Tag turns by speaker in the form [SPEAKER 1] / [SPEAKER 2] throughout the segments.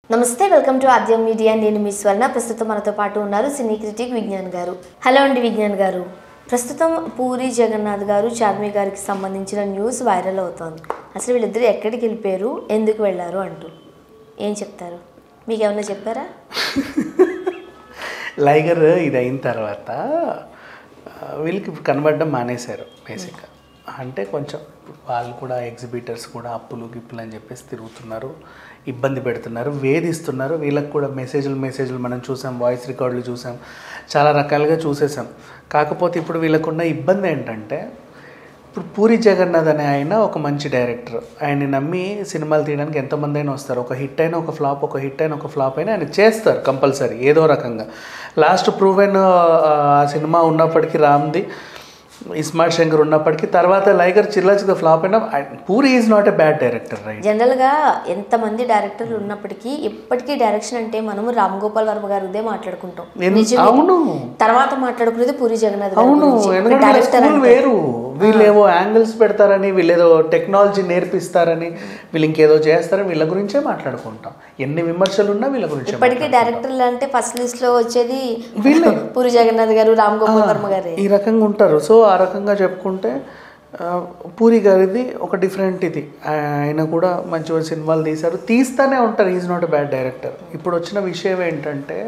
[SPEAKER 1] నమస్తే welcome to ఆద్యం media నేను మీ స్వర్ణ ప్రస్తుతం మనతో పాటు ఉన్నారు సినీ క్రిటిక్ విజ్ఞాన్ గారు హలో అండి విజ్ఞాన్ గారు ప్రస్తుతం పూరి జగన్నాథ్ గారు చార్మి గారికి సంబంధించిన న్యూస్ వైరల్ అవుతోంది అసలు వీళ్ళిద్దరు ఎక్కడికి వెళ్ళిపోయారు ఎందుకు వెళ్ళారు అంటూ ఏం చెప్తారు మీకు ఏమన్నా చెప్పారా
[SPEAKER 2] లైగర్ ఇది అయిన తర్వాత ఆ, వీళ్ళకి ఇప్పుడు కనబడడం మానేశారు బేసిక్గా అంటే కొంచెం వాళ్ళు కూడా ఎగ్జిబిటర్స్ కూడా అప్పులు గిప్పులు అని చెప్పేసి తిరుగుతున్నారు ఇబ్బంది పెడుతున్నారు వేధిస్తున్నారు వీళ్ళకి కూడా మెసేజ్లు మెసేజ్లు మనం చూసాం వాయిస్ రికార్డులు చూసాం చాలా రకాలుగా చూసేసాం కాకపోతే ఇప్పుడు వీళ్ళకున్న ఇబ్బంది ఏంటంటే ఇప్పుడు పూరి జగన్నాథ్ అనే ఆయన ఒక మంచి డైరెక్టర్ ఆయన్ని నమ్మి సినిమాలు తీయడానికి ఎంతమంది అయినా వస్తారు ఒక హిట్ అయినా ఒక ఫ్లాప్ ఒక హిట్ అయినా ఒక ఫ్లాప్ అయినా ఆయన చేస్తారు కంపల్సరీ ఏదో రకంగా లాస్ట్ ప్రూవెన్ ఆ సినిమా ఉన్నప్పటికీ రామ్ది ఇస్మార్ట్ శంకర్ ఉన్నప్పటికీ తర్వాత లైగర్ చిల్లా చిన్న ఫ్లాప్ అయినా ఆయన- Puri is not a bad director right
[SPEAKER 1] జనరల్గా ఎంతమంది డైరెక్టర్లు ఉన్నప్పటికీ ఎప్పటికీ డైరెక్షన్ అంటే మనము రామ్ గోపాల్ వర్మ గారిదే మాట్లాడుకుంటాం
[SPEAKER 2] ఎన్-
[SPEAKER 1] నిజమే.
[SPEAKER 2] అవును.
[SPEAKER 1] తర్వాత మాట్లాడుకునేది పూరి జగన్నాథ్ గారి
[SPEAKER 2] అవును
[SPEAKER 1] గురించి.
[SPEAKER 2] ఎందుకంటే వీళ్ళ
[SPEAKER 1] డైరెక్టర్
[SPEAKER 2] స్కూల్
[SPEAKER 1] అంటే
[SPEAKER 2] వేరు వీళ్ళేవో యాంగిల్స్ పెడతారని వీళ్ళేదో టెక్నాలజీ నేర్పిస్తారని వీళ్ళు ఇంకేదో చేస్తారని వీళ్ళ గురించే మాట్లాడుకుంటాం ఎన్ని విమర్శలు ఉన్నా వీళ్ళ గురించే
[SPEAKER 1] ఇప్పటికీ డైరెక్టర్లు అంటే ఫస్ట్ లిస్ట్ లో వచ్చేది
[SPEAKER 2] వీళ్ళే.
[SPEAKER 1] పూరి జగన్నాథ్ గారు రామ్ గోపాల్ వర్మ గారే
[SPEAKER 2] ఈ రకంగా ఉంటారు సో ఆ రకంగా చెప్పుకుంటే ఆ, పూరి గారిది ఒక డిఫరెంట్ ఇది ఆయన కూడా మంచి మంచి సినిమాలు తీశారు తీస్తానే ఉంటారు is not a bad director ఇప్పుడు వచ్చిన విషయం ఏంటంటే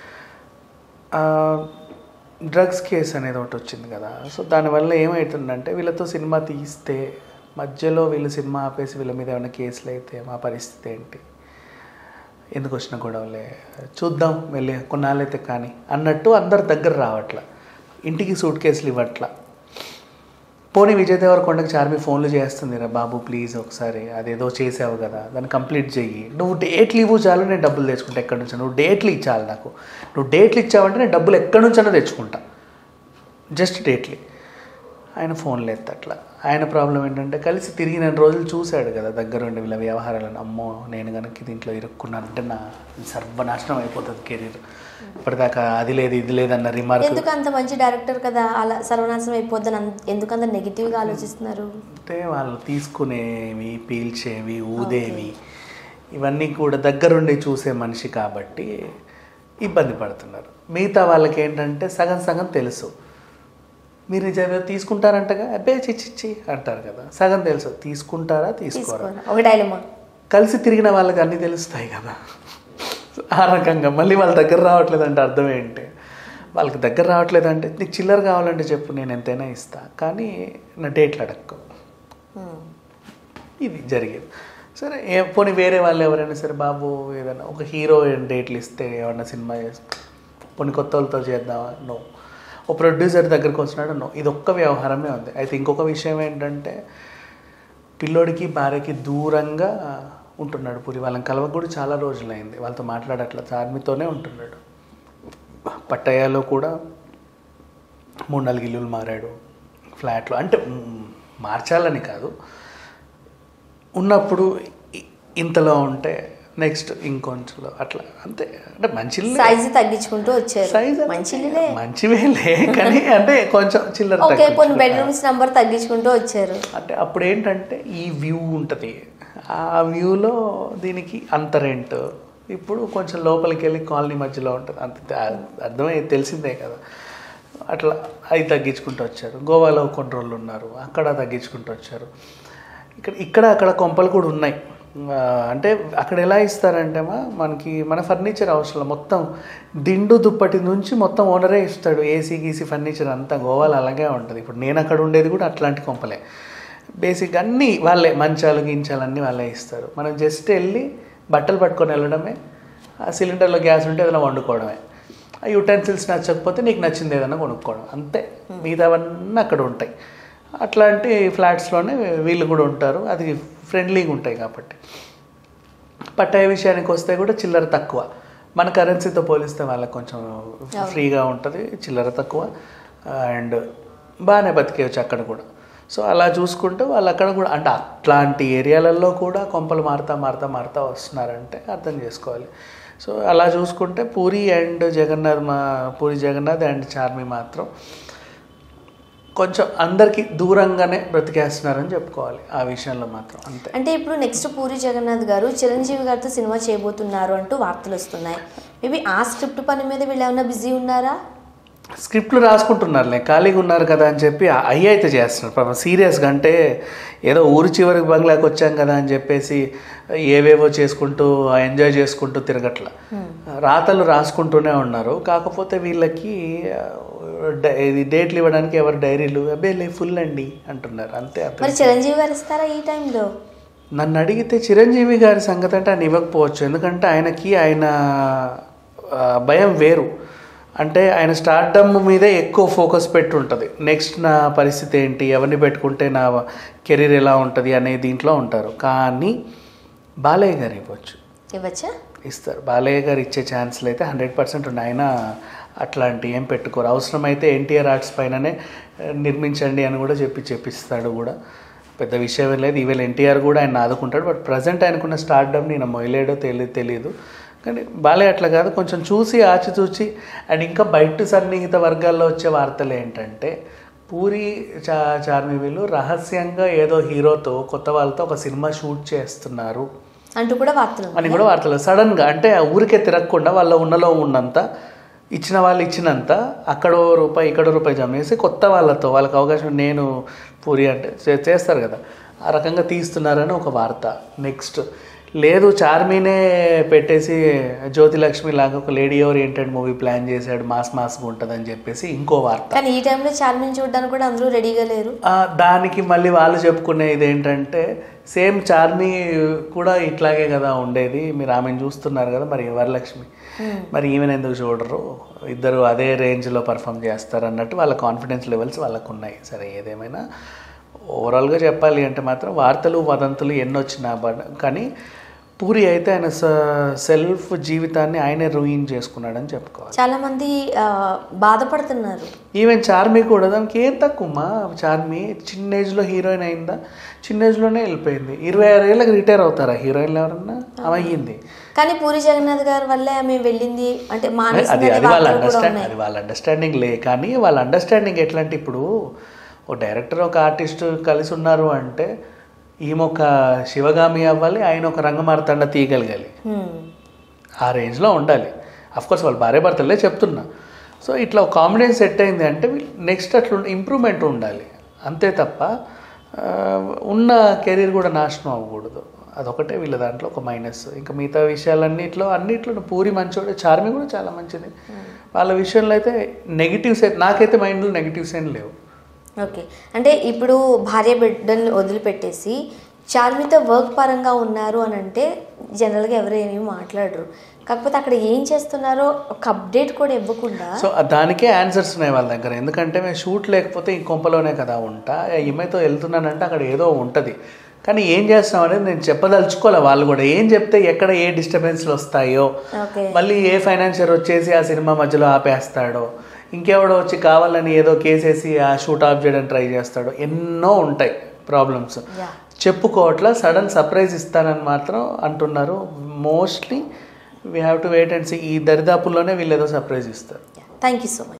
[SPEAKER 2] డ్రగ్స్ కేసు అనేది ఒకటి వచ్చింది కదా సో దానివల్ల ఏమవుతుందంటే వీళ్ళతో సినిమా తీస్తే మధ్యలో వీళ్ళు సినిమా ఆపేసి వీళ్ళ మీద ఏమైనా కేసులు అయితే మా పరిస్థితి ఏంటి ఎందుకు వచ్చిన గొడవలే చూద్దాం వెళ్ళి కొన్నాళ్ళైతే కానీ అన్నట్టు అందరు దగ్గర రావట్ల ఇంటికి సూట్ కేసులు ఇవ్వట్ల పోనీ విజయ్ దేవరకొండకి చార్మి ఫోన్లు చేస్తుంది రా బాబు ప్లీజ్ ఒకసారి అదేదో చేసావు కదా దాన్ని కంప్లీట్ చెయ్యి నువ్వు డేట్లు ఇవ్వు చాలు నేను డబ్బులు తెచ్చుకుంటా ఎక్కడి నుంచి నువ్వు డేట్లు ఇచ్చాలి నాకు నువ్వు డేట్లు ఇచ్చావంటే నేను డబ్బులు ఎక్కడి నుంచైనా తెచ్చుకుంటా జస్ట్ డేట్లీ ఆయన ఫోన్లు ఎత్తట్లా ఆయన ప్రాబ్లం ఏంటంటే కలిసి తిరిగిన రోజులు చూశాడు కదా దగ్గరుండి వీళ్ళ వ్యవహారాలను అమ్మో నేను కనుక దీంట్లో ఇరుక్కున్నానంటే నా సర్వనాశనం అయిపోతుంది కెరీర్ ఇప్పటిదాకా అది లేదు ఇది లేదన్న రిమార్క్
[SPEAKER 1] ఎందుకు అంత మంచి డైరెక్టర్ కదా అలా సర్వనాశనం అయిపోద్దని అంత- ఎందుకు అంత నెగిటివ్ గా ఆలోచిస్తున్నారు
[SPEAKER 2] అంటే వాళ్ళు తీసుకునేవి పీల్చేవి ఊదేవి ఇవన్నీ కూడా దగ్గరుండి చూసే మనిషి కాబట్టి ఇబ్బంది పడుతున్నారు మిగతా వాళ్ళకి ఏంటంటే సగం సగం తెలుసు మీరు నిజంగా తీసుకుంటారంటగా అబ్బే చిచ్చిచ్చి అంటారు కదా సగం తెలుసు తీసుకుంటారా తీసుకోరా
[SPEAKER 1] తీసుకోరా ఒక డైలమా
[SPEAKER 2] కలిసి తిరిగిన వాళ్ళకి అన్నీ తెలుస్తాయి కదా ఆ రకంగా మళ్ళీ వాళ్ళ దగ్గర రావట్లేదంటే అర్థం ఏంటి వాళ్ళకి దగ్గర రావట్లేదంటే నీకు చిల్లర కావాలంటే చెప్పు నేను ఎంతైనా ఇస్తా కానీ నా డేట్లు అడక్కు ఇది జరిగేది సరే ఏ పోనీ వేరే వాళ్ళు ఎవరైనా సరే బాబు ఏదైనా ఒక హీరో డేట్లు ఇస్తే ఏమన్నా సినిమా చేసి పోనీ కొత్త వాళ్ళతో చేద్దామా నో ఓ ప్రొడ్యూసర్ దగ్గరికి వచ్చినాడు నో ఇది ఒక్క వ్యవహారమే ఉంది అయితే ఇంకొక విషయం ఏంటంటే పిల్లోడికి భార్యకి దూరంగా ఉంటున్నాడు పూరి వాళ్ళని కలవక కూడా చాలా రోజులైంది వాళ్ళతో మాట్లాడట్ల చార్మితోనే ఉంటున్నాడు పట్టయ్యలో కూడా మూడు నాలుగు ఇల్లులు మారాడు ఫ్లాట్లో అంటే మ్, మార్చాలని కాదు ఉన్నప్పుడు ఇ- ఇంతలో ఉంటే నెక్స్ట్ ఇంకొంచెంలో అట్లా అంతే అంటే మంచి ఇల్లే.
[SPEAKER 1] సైజు తగ్గించుకుంటూ వచ్చారు
[SPEAKER 2] సైజ్
[SPEAKER 1] మంచి ఇల్లులే
[SPEAKER 2] మంచివేలే కానీ అంటే కొంచెం చిల్లర
[SPEAKER 1] ఓకే కొన్ని
[SPEAKER 2] తగ్గించు.
[SPEAKER 1] బెడ్రూమ్స్ నంబర్ తగ్గించుకుంటూ వచ్చారు
[SPEAKER 2] అంటే అప్పుడు ఏంటంటే ఈ వ్యూ ఉంటుంది ఆ వ్యూలో దీనికి అంత రెంట్ ఇప్పుడు కొంచెం లోపలికి వెళ్ళి కాలనీ మధ్యలో ఉంటుంది అంత అర్థమై తెలిసిందే కదా అట్లా అవి తగ్గించుకుంటూ వచ్చారు గోవాలో కొన్ని రోజులు ఉన్నారు అక్కడ తగ్గించుకుంటూ వచ్చారు ఇక్కడ ఇక్కడ అక్కడ కొంపలు కూడా ఉన్నాయి ఆ, అంటే అక్కడ ఎలా ఇస్తారంటే మా మనకి మన ఫర్నిచర్ అవసరం మొత్తం దిండు దుప్పటి నుంచి మొత్తం ఓనరే ఇస్తాడు ఏసీ గీసీ ఫర్నిచర్ అంతా గోవాలో అలాగే ఉంటుంది ఇప్పుడు నేను అక్కడ ఉండేది కూడా అట్లాంటి కొంపలే బేసిక్ అన్నీ వాళ్ళే మంచాలు గించాలు అన్నీ వాళ్ళే ఇస్తారు మనం జస్ట్ వెళ్ళి బట్టలు పట్టుకొని వెళ్ళడమే ఆ సిలిండర్లో గ్యాస్ ఉంటే ఏదైనా వండుకోవడమే ఆ యూటెన్సిల్స్ నచ్చకపోతే నీకు నచ్చింది ఏదైనా కొనుక్కోవడం అంతే మిగతావన్నీ అక్కడ ఉంటాయి అట్లాంటి ఫ్లాట్స్లోనే వీళ్ళు కూడా ఉంటారు అది ఫ్రెండ్లీగా ఉంటాయి కాబట్టి పట్టాయ విషయానికి వస్తే కూడా చిల్లర తక్కువ మన కరెన్సీతో పోలిస్తే వాళ్ళకి కొంచెం ఫ్రీగా ఉంటుంది చిల్లర తక్కువ అండ్ బాగానే బతికేయచ్చు అక్కడ కూడా సో అలా చూసుకుంటే వాళ్ళు అక్కడ కూడా అంటే అట్లాంటి ఏరియాలలో కూడా కొంపలు మారుతా మారుతా మారుతా వస్తున్నారంటే అర్థం చేసుకోవాలి సో అలా చూసుకుంటే పూరి అండ్ జగన్నాథ్ మా పూరి జగన్నాథ్ అండ్ చార్మి మాత్రం కొంచెం అందరికీ దూరంగానే బ్రతికేస్తున్నారని చెప్పుకోవాలి ఆ విషయంలో మాత్రం అంతే
[SPEAKER 1] అంటే ఇప్పుడు నెక్స్ట్ పూరి జగన్నాథ్ గారు చిరంజీవి గారితో సినిమా చేయబోతున్నారు అంటూ వార్తలు వస్తున్నాయి మేబీ ఆ స్క్రిప్ట్ పని మీద వీళ్ళు ఏమైనా బిజీ ఉన్నారా
[SPEAKER 2] స్క్రిప్ట్లు రాసుకుంటున్నారులే ఖాళీగా ఉన్నారు కదా అని చెప్పి అయ్యి అయితే చేస్తున్నారు పాపం సీరియస్గా అంటే ఏదో ఊరి చివరికి బంగ్లాకి వచ్చాం కదా అని చెప్పేసి ఏవేవో చేసుకుంటూ ఎంజాయ్ చేసుకుంటూ తిరగట్ల రాతలు రాసుకుంటూనే ఉన్నారు కాకపోతే వీళ్ళకి ఆ, డ- ఇది డేట్లు ఇవ్వడానికి ఎవరు డైరీలు అబ్బే లే ఫుల్ అండి అంటున్నారు అంతే అర్థం
[SPEAKER 1] మరి చిరంజీవి గారు ఇస్తారా ఈ టైంలో
[SPEAKER 2] నన్ను అడిగితే చిరంజీవి గారి సంగతి అంటే ఆయన ఇవ్వకపోవచ్చు ఎందుకంటే ఆయనకి ఆయన ఆ, భయం వేరు అంటే ఆయన స్టార్డమ్ మీదే ఎక్కువ ఫోకస్ పెట్టి ఉంటుంది నెక్స్ట్ నా పరిస్థితి ఏంటి ఎవరిని పెట్టుకుంటే నా కెరీర్ ఎలా ఉంటుంది అనే దీంట్లో ఉంటారు కానీ బాలయ్య గారు ఇవ్వచ్చు
[SPEAKER 1] ఇవ్వచ్చా
[SPEAKER 2] ఇస్తారు బాలయ్య గారు ఇచ్చే ఛాన్స్లు అయితే హండ్రెడ్ పర్సెంట్ ఉన్నాయి ఆయన అట్లాంటి ఏం పెట్టుకోరు అవసరమైతే ఎన్టీఆర్ ఆర్ట్స్ పైననే ఆ, నిర్మించండి అని కూడా చెప్పి చెప్పిస్తాడు కూడా పెద్ద విషయం ఏం లేదు ఈవేళ ఎన్టీఆర్ కూడా ఆయన ఆదుకుంటాడు బట్ ప్రజెంట్ ఆయనకున్న స్టార్డమ్ నేను మొయలేడో తెలియదు తెలియదు కానీ బాలయ్య అట్లా కాదు కొంచెం చూసి ఆచితూచి అండ్ ఇంకా బయట సన్నిహిత వర్గాల్లో వచ్చే వార్తలు ఏంటంటే పూరి చా చార్మి వీళ్ళు రహస్యంగా ఏదో హీరోతో కొత్త వాళ్ళతో ఒక సినిమా షూట్ చేస్తున్నారు
[SPEAKER 1] అంటూ కూడా వార్తలు
[SPEAKER 2] అని కూడా వార్తలు సడన్గా అంటే ఆ ఊరికే తిరగకుండా వాళ్ళ ఉన్నలో ఉన్నంత ఇచ్చిన వాళ్ళు ఇచ్చినంత అక్కడో రూపాయి ఇక్కడో రూపాయి జమ చేసి కొత్త వాళ్ళతో వాళ్ళకి అవకాశం నేను పూరి అంటే చే- చేస్తారు కదా ఆ రకంగా తీస్తున్నారని ఒక వార్త నెక్స్ట్ లేదు చార్మీనే పెట్టేసి జ్యోతిలక్ష్మి లాగా ఒక లేడీ ఓరియంటెడ్ మూవీ ప్లాన్ చేశాడు మాస్ మాస్గా ఉంటుందని చెప్పేసి ఇంకో వార్త
[SPEAKER 1] కానీ ఈ టైంలో చార్మిన్ చూడడానికి కూడా అందరూ రెడీగా లేరు
[SPEAKER 2] ఆ, దానికి మళ్ళీ వాళ్ళు చెప్పుకునేది ఏంటంటే సేమ్ చార్మి కూడా ఇట్లాగే కదా ఉండేది మీరు ఆమెను చూస్తున్నారు కదా మరి వరలక్ష్మి మరి ఈమెను ఎందుకు చూడరు ఇద్దరు అదే రేంజ్లో పర్ఫామ్ చేస్తారు అన్నట్టు వాళ్ళ కాన్ఫిడెన్స్ లెవెల్స్ వాళ్ళకు ఉన్నాయి సరే ఏదేమైనా ఓవరాల్గా చెప్పాలి అంటే మాత్రం వార్తలు వదంతులు ఎన్ని వచ్చినా బట్ కానీ పూరి అయితే ఆయన సెల్ఫ్ జీవితాన్ని ఆయనే రూయిన్ చేసుకున్నాడని చెప్పుకోవాలి
[SPEAKER 1] చాలా మంది ఆ, బాధపడుతున్నారు
[SPEAKER 2] ఈవెన్ చార్మి కూడా దానికి ఏం తక్కువమ్మా చార్మి చిన్న ఏజ్లో హీరోయిన్ అయిందా చిన్న ఏజ్లోనే వెళ్ళిపోయింది ఇరవై ఆరు ఏళ్ళకి రిటైర్ అవుతారా హీరోయిన్లు ఎవరన్నా ఆమె అయ్యింది
[SPEAKER 1] కానీ పూరి జగన్నాథ్ గారి వల్లే ఆమె వెళ్ళింది అంటే
[SPEAKER 2] అది
[SPEAKER 1] మానేసిందనే
[SPEAKER 2] అది వాళ్ళ
[SPEAKER 1] వార్తలు కూడా
[SPEAKER 2] అండర్స్టాండ్
[SPEAKER 1] ఉన్నాయి
[SPEAKER 2] అది వాళ్ళ అండర్స్టాండింగ్ లే కానీ వాళ్ళ అండర్స్టాండింగ్ ఎట్లా అంటే ఇప్పుడు ఒక డైరెక్టర్ ఒక ఆర్టిస్ట్ కలిసి ఉన్నారు అంటే ఈమె ఒక శివగామి అవ్వాలి ఆయన ఒక రంగమార్తాండ తీయగలగాలి
[SPEAKER 1] హ్మ్.
[SPEAKER 2] ఆ రేంజ్లో ఉండాలి కోర్స్ వాళ్ళు భార్య భర్తలే చెప్తున్నా సో ఇట్లా ఒక కాంబినేషన్ సెట్ అయింది అంటే నెక్స్ట్ అట్లా ఇంప్రూవ్మెంట్ ఉండాలి అంతే తప్ప ఆ, ఉన్న కెరీర్ కూడా నాశనం అవ్వకూడదు అదొకటే వీళ్ళ దాంట్లో ఒక మైనస్ ఇంకా మిగతా విషయాలన్నిట్లో అన్నిట్లో పూరి మంచోడే చార్మి కూడా చాలా మంచిది వాళ్ళ విషయంలో అయితే నెగిటివ్స్ నాకైతే మైండ్లో నెగిటివ్స్ ఏం లేవు
[SPEAKER 1] ఓకే అంటే ఇప్పుడు భార్య బిడ్డల్ని వదిలిపెట్టేసి చార్మితో వర్క్ పరంగా ఉన్నారు అని అంటే జనరల్గా ఎవరు ఏమీ మాట్లాడరు కాకపోతే అక్కడ ఏం చేస్తున్నారో ఒక అప్డేట్ కూడా ఇవ్వకుండా
[SPEAKER 2] సో దానికే ఆన్సర్స్ ఉన్నాయి వాళ్ళ దగ్గర ఎందుకంటే మేము షూట్ లేకపోతే ఈ కొంపలోనే కదా ఉంటా ఈమెతో వెళ్తున్నానంటే అక్కడ ఏదో ఉంటుంది కానీ ఏం చేస్తాం అనేది నేను చెప్పదలుచుకోలే వాళ్ళు కూడా ఏం చెప్తే ఎక్కడ ఏ డిస్టర్బెన్స్లు వస్తాయో
[SPEAKER 1] ఓకే
[SPEAKER 2] మళ్ళీ ఏ ఫైనాన్షియర్ వచ్చేసి ఆ సినిమా మధ్యలో ఆపేస్తాడో ఇంకెవడో వచ్చి కావాలని ఏదో కేసేసి ఆ షూట్ ఆఫ్ చేయడానికి ట్రై చేస్తాడో ఎన్నో ఉంటాయి ప్రాబ్లమ్స్
[SPEAKER 1] యా
[SPEAKER 2] చెప్పుకోవట్లా సడన్ సర్ప్రైజ్ ఇస్తానని మాత్రం అంటున్నారు mostly we have to wait and see ఈ దరిదాపుల్లోనే వీళ్ళు ఏదో సర్ప్రైజ్ ఇస్తారు
[SPEAKER 1] థ్యాంక్ యూ సో మచ్